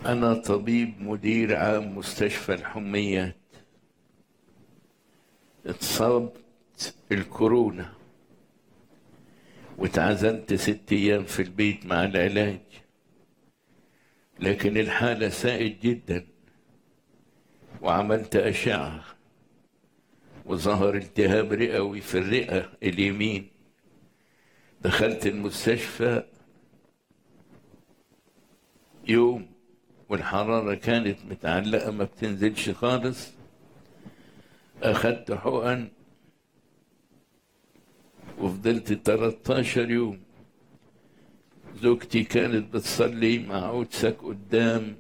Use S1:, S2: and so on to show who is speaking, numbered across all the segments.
S1: أنا طبيب مدير عام مستشفى الحميات اتصبت الكورونا واتعزلت ست أيام في البيت مع العلاج لكن الحالة ساءت جدا وعملت أشعة وظهر التهاب رئوي في الرئة اليمين دخلت المستشفى يوم والحرارة كانت متعلقة ما بتنزلش خالص أخدت حقن وفضلت 13 يوم زوجتي كانت بتصلي مع عودسك قدام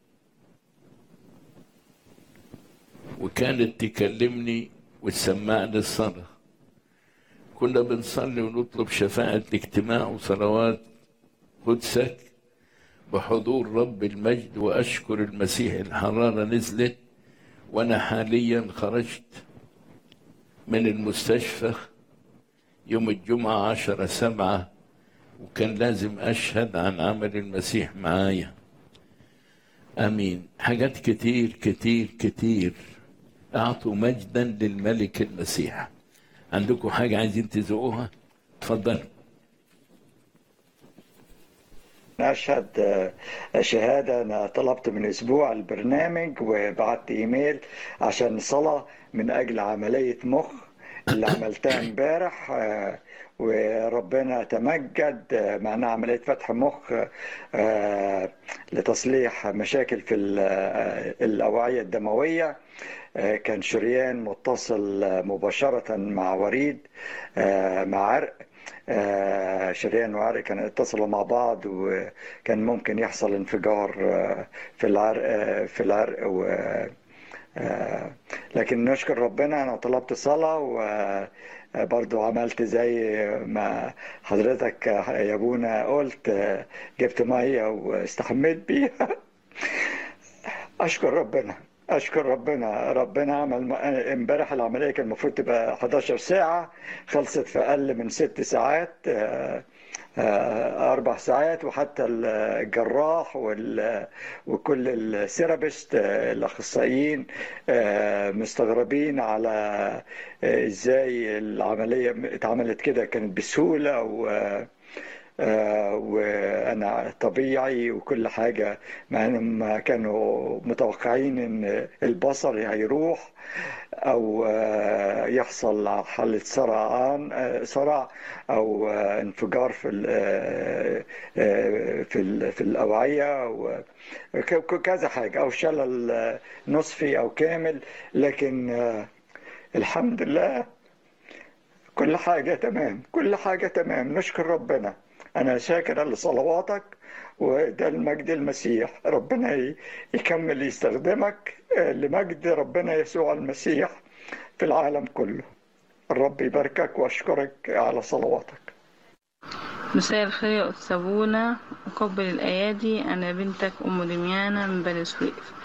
S1: وكانت تكلمني وتسمعني الصلاة كنا بنصلي ونطلب شفاعة الاجتماع وصلوات قدسك بحضور رب المجد وأشكر المسيح الحرارة نزلت وأنا حاليا خرجت من المستشفى يوم الجمعة عشرة سبعة وكان لازم أشهد عن عمل المسيح معايا أمين حاجات كتير كتير كتير أعطوا مجدا للملك المسيح عندكم حاجة عايزين تزقوها تفضلوا
S2: أشهد شهادة أنا طلبت من أسبوع البرنامج وبعت إيميل عشان صلاة من أجل عملية مخ اللي عملتها امبارح وربنا تمجد معناها عملية فتح مخ لتصليح مشاكل في الأوعية الدموية كان شريان متصل مباشرة مع وريد مع عرق شريان وعرق كانوا اتصلوا مع بعض وكان ممكن يحصل انفجار في العرق في العرق و لكن نشكر ربنا انا طلبت صلاه وبرضو عملت زي ما حضرتك يا ابونا قلت جبت ميه واستحميت بيها اشكر ربنا اشكر ربنا ربنا عمل امبارح العمليه كان المفروض تبقى 11 ساعه خلصت في اقل من ست ساعات أربع ساعات وحتى الجراح وكل السيرابست الأخصائيين مستغربين على إزاي العملية اتعملت كده كانت بسهولة و وانا طبيعي وكل حاجه مع انهم كانوا متوقعين ان البصر هيروح او يحصل حاله سرعان صرع او انفجار في ال في ال في الاوعيه كذا حاجه او شلل نصفي او كامل لكن الحمد لله كل حاجه تمام كل حاجه تمام نشكر ربنا أنا شاكر لصلواتك وده المجد المسيح ربنا يكمل يستخدمك لمجد ربنا يسوع المسيح في العالم كله الرب يباركك وأشكرك على صلواتك
S3: مساء الخير يا أستاذ مقبل الأيادي أنا بنتك أم دميانة من بني سويف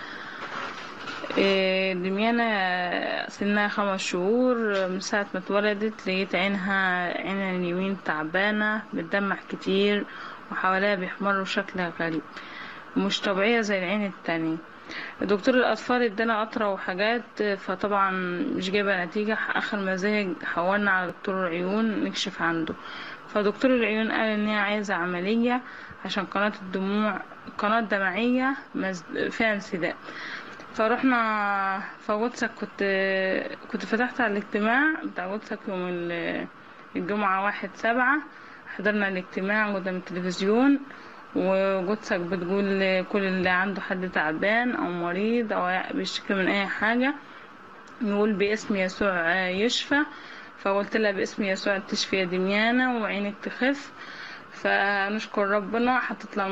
S3: دميانة سنها خمس شهور من ساعة ما اتولدت لقيت عينها عينها اليمين تعبانة بتدمع كتير وحواليها بيحمروا بشكل غريب مش طبيعية زي العين التانية دكتور الأطفال ادانا قطرة وحاجات فطبعا مش جايبة نتيجة آخر ما زهق حولنا على دكتور العيون نكشف عنده فدكتور العيون قال إن هي عايزة عملية عشان قناة الدموع قناة دمعية فيها انسداد فروحنا فواتساب كنت كنت فتحت على الاجتماع بتاع واتساب يوم الجمعة واحد سبعة حضرنا الاجتماع قدام التلفزيون وجوتسك بتقول كل اللي عنده حد تعبان او مريض او بيشتكي من اي حاجة نقول باسم يسوع يشفى فقلت لها باسم يسوع تشفي يا دميانة وعينك تخف فنشكر ربنا حطت لها